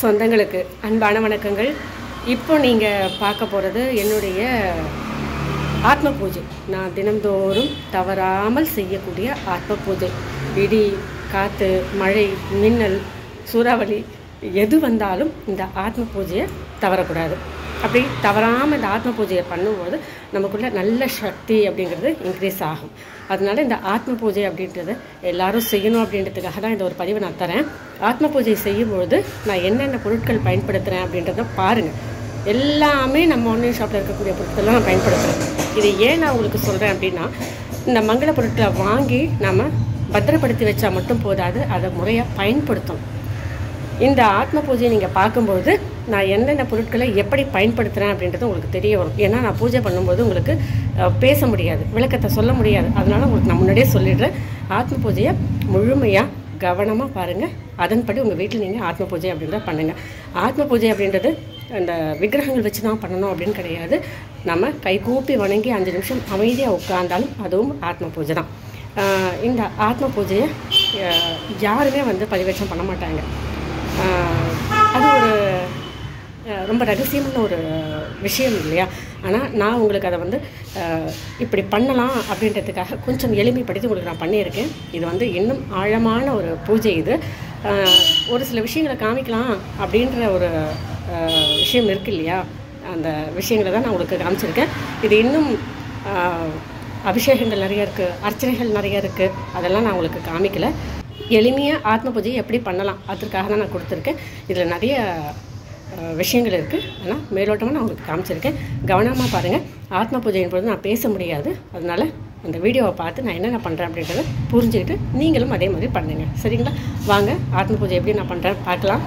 சொந்தங்களுக்கு அன்பான வணக்கங்கள் இப்போ நீங்கள் பார்க்க போகிறது என்னுடைய ஆத்ம பூஜை நான் தினந்தோறும் தவறாமல் செய்யக்கூடிய ஆத்ம பூஜை இடி காற்று மழை மின்னல் சூறாவளி எது வந்தாலும் இந்த ஆத்ம பூஜையை தவறக்கூடாது அப்படி தவறாமல் இந்த ஆத்ம பூஜையை பண்ணும்போது நமக்குள்ள நல்ல சக்தி அப்படிங்கிறது இன்க்ரீஸ் ஆகும் அதனால இந்த ஆத்ம பூஜை அப்படின்றத எல்லாரும் செய்யணும் அப்படின்றதுக்காக தான் இந்த ஒரு பதிவை நான் தரேன் ஆத்ம பூஜை செய்யும்பொழுது நான் என்னென்ன பொருட்கள் பயன்படுத்துகிறேன் அப்படின்றத பாருங்கள் எல்லாமே நம்ம ஆன்லைன் ஷாப்பில் இருக்கக்கூடிய பொருட்கள்லாம் நான் பயன்படுத்துகிறேன் இது ஏன் நான் உங்களுக்கு சொல்கிறேன் அப்படின்னா இந்த மங்கள பொருட்களை வாங்கி நம்ம பத்திரப்படுத்தி வச்சா மட்டும் போதாது அதை முறையாக பயன்படுத்தணும் இந்த ஆத்ம பூஜையை நீங்கள் பார்க்கும்போது நான் என்னென்ன பொருட்களை எப்படி பயன்படுத்துகிறேன் அப்படின்றது உங்களுக்கு தெரிய வரும் ஏன்னா நான் பூஜை பண்ணும்போது உங்களுக்கு அஹ், பேச முடியாது விளக்கத்தை சொல்ல முடியாது அதனால உங்களுக்கு நான் முன்னாடியே சொல்லிடுறேன் ஆத்ம பூஜையை முழுமையாக கவனமாக பாருங்கள் அதன்படி உங்கள் வீட்டில் நீங்கள் ஆத்ம பூஜை அப்படின்றத பண்ணுங்கள் ஆத்ம பூஜை அப்படின்றது அந்த விக்கிரகங்கள் வச்சு தான் பண்ணணும் அப்படின்னு கிடையாது நம்ம கை கூப்பி வணங்கி அஞ்சு நிமிஷம் அமைதியாக உட்கார்ந்தாலும் அதுவும் ஆத்ம பூஜை தான் ஆஹ் இந்த ஆத்ம பூஜையை ஆஹ் யாருமே வந்து பதிவேற்றம் பண்ண மாட்டாங்க ஆஹ் அது ஒரு ஆஹ் ரொம்ப ரகசியமான ஒரு விஷயம் இல்லையா ஆனால் நான் உங்களுக்கு அதை வந்து ஆஹ் இப்படி பண்ணலாம் அப்படின்றதுக்காக கொஞ்சம் எளிமைப்படுத்தி உங்களுக்கு நான் பண்ணியிருக்கேன் இது வந்து இன்னும் ஆழமான ஒரு பூஜை இது ஆஹ் ஒரு சில விஷயங்களை காமிக்கலாம் அப்படின்ற ஒரு ஆஹ் விஷயம் இருக்கு இல்லையா அந்த விஷயங்களை தான் நான் உங்களுக்கு காமிச்சிருக்கேன் இது இன்னும் ஆஹ் அபிஷேகங்கள் நிறைய இருக்குது அர்ச்சனைகள் நிறைய இருக்குது அதெல்லாம் நான் உங்களுக்கு காமிக்கல எளிமையாக ஆத்ம பூஜையை எப்படி பண்ணலாம் அதற்காக தான் நான் கொடுத்துருக்கேன் இதில் நிறைய அஹ், விஷயங்கள் இருக்குது ஆனால் மேலோட்டமாக நான் உங்களுக்கு காமிச்சிருக்கேன் கவனமாக பாருங்கள் ஆத்ம பூஜையின் பொழுது நான் பேச முடியாது அதனால் அந்த வீடியோவை பார்த்து நான் என்னென்ன பண்ணுறேன் அப்படின்றத புரிஞ்சுக்கிட்டு நீங்களும் அதே மாதிரி பண்ணுங்கள் சரிங்களா வாங்க ஆத்ம பூஜை எப்படி நான் பண்ணுறேன் பார்க்கலாம்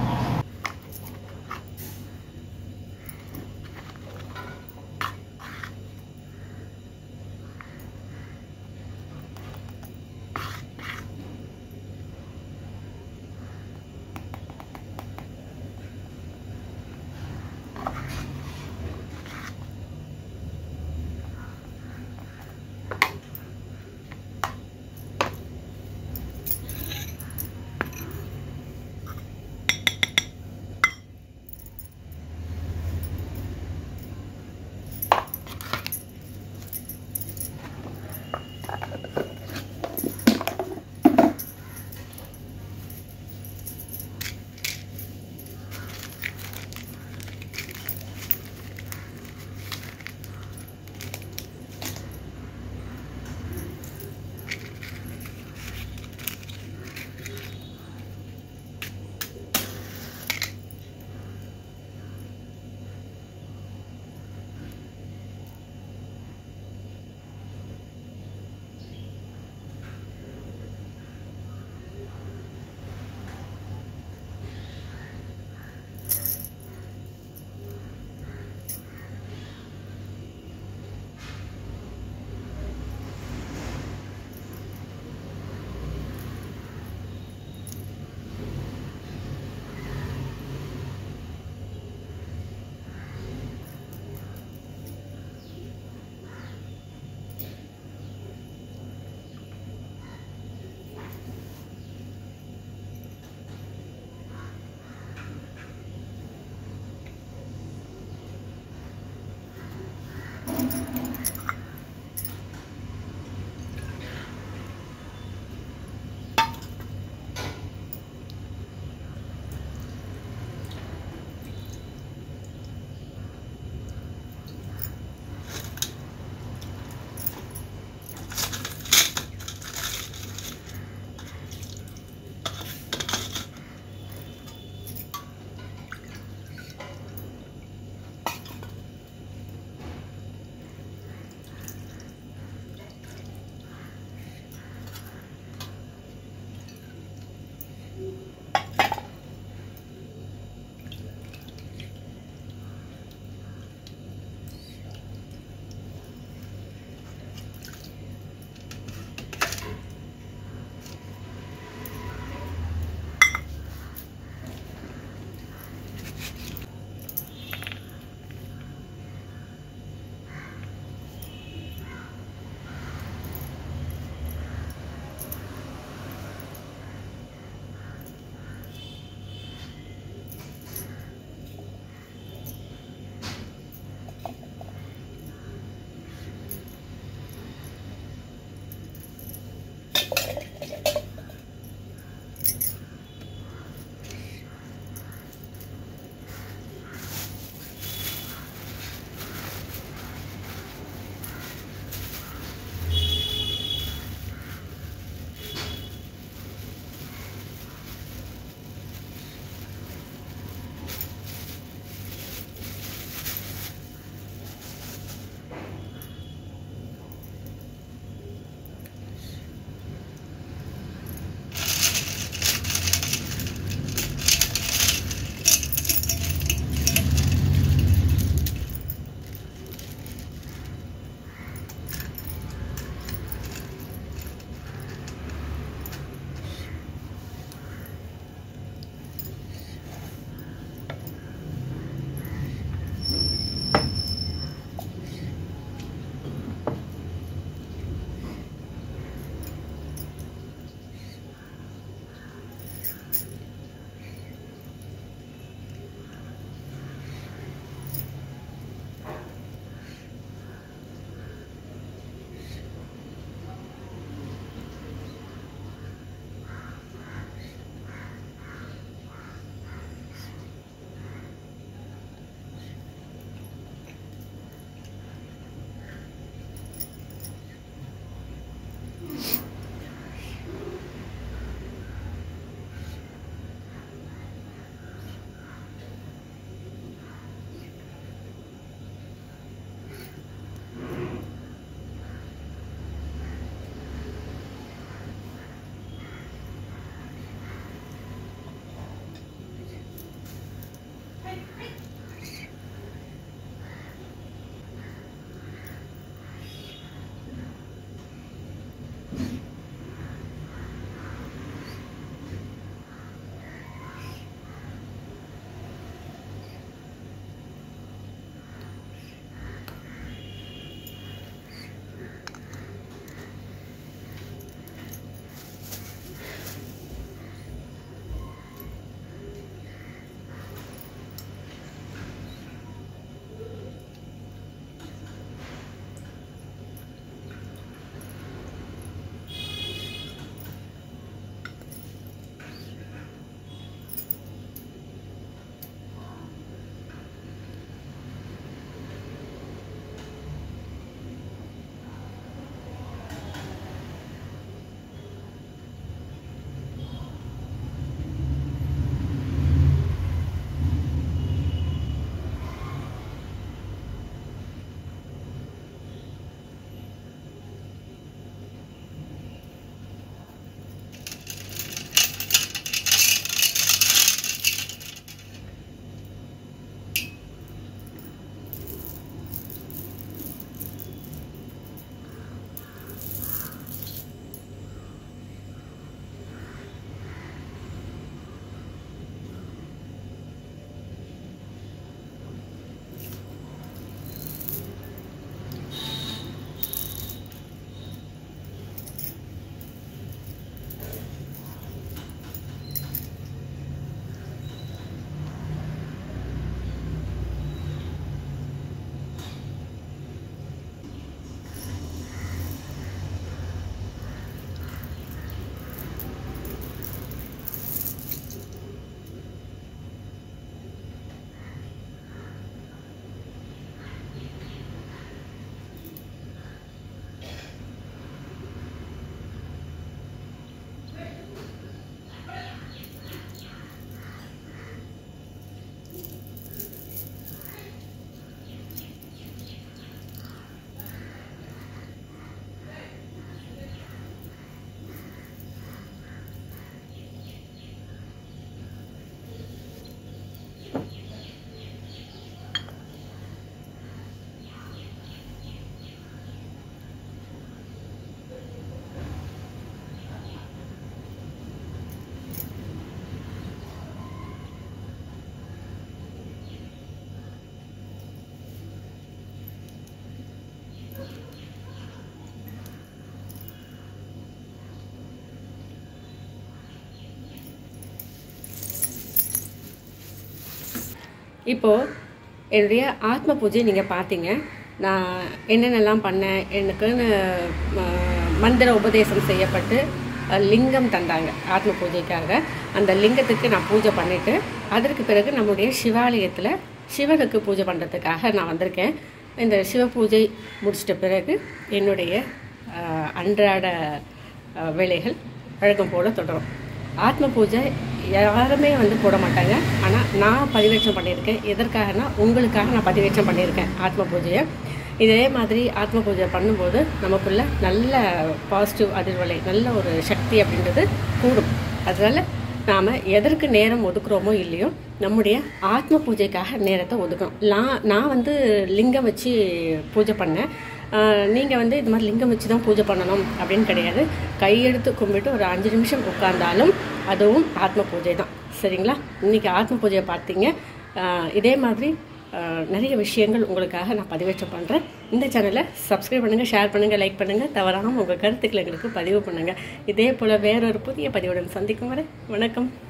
இப்போது என்னுடைய ஆத்ம பூஜை நீங்கள் பார்த்தீங்க நான் என்னென்னலாம் பண்ணேன் எனக்குன்னு அஹ், மந்திர உபதேசம் செய்யப்பட்டு அஹ், லிங்கம் தந்தாங்க ஆத்ம பூஜைக்காக அந்த லிங்கத்துக்கு நான் பூஜை பண்ணிவிட்டு அதற்கு பிறகு நம்முடைய சிவாலயத்தில் சிவனுக்கு பூஜை பண்ணுறதுக்காக நான் வந்திருக்கேன் இந்த சிவ பூஜை முடிச்சிட்ட பிறகு என்னுடைய அஹ், அன்றாட அஹ், வேலைகள் வழக்கம் போல் தொடரும் ஆத்ம பூஜை யாருமே வந்து போட மாட்டாங்க ஆனால் நான் பதிவேற்றம் பண்ணியிருக்கேன் எதற்காகனா உங்களுக்காக நான் பதிவேற்றம் பண்ணியிருக்கேன் ஆத்ம பூஜையை இதே மாதிரி ஆத்ம பூஜை பண்ணும்போது நமக்குள்ள நல்ல பாசிட்டிவ் அதிர்வலை நல்ல ஒரு சக்தி அப்படின்றது கூடும் அதனால் நாம் எதற்கு நேரம் ஒதுக்குறோமோ இல்லையோ நம்முடைய ஆத்ம பூஜைக்காக நேரத்தை ஒதுக்கணும் நான் நான் வந்து லிங்கம் வச்சு பூஜை பண்ணேன் நீங்கள் வந்து இது மாதிரி லிங்கம் வச்சு தான் பூஜை பண்ணணும் அப்படின்னு கிடையாது கையெடுத்து கும்பிட்டு ஒரு அஞ்சு நிமிஷம் உட்கார்ந்தாலும் அதுவும் ஆத்ம பூஜை தான் சரிங்களா இன்றைக்கி ஆத்ம பூஜையை பார்த்தீங்க ஆஹ் இதே மாதிரி ஆஹ் நிறைய விஷயங்கள் உங்களுக்காக நான் பதிவேற்றம் பண்ணுறேன் இந்த சேனலை சப்ஸ்கிரைப் பண்ணுங்கள் ஷேர் பண்ணுங்கள் லைக் பண்ணுங்கள் தவறாமல் உங்கள் கருத்துக்களை எங்களுக்கு பதிவு பண்ணுங்கள் இதே போல் வேறொரு புதிய பதிவுடன் சந்திக்கும் வரை வணக்கம்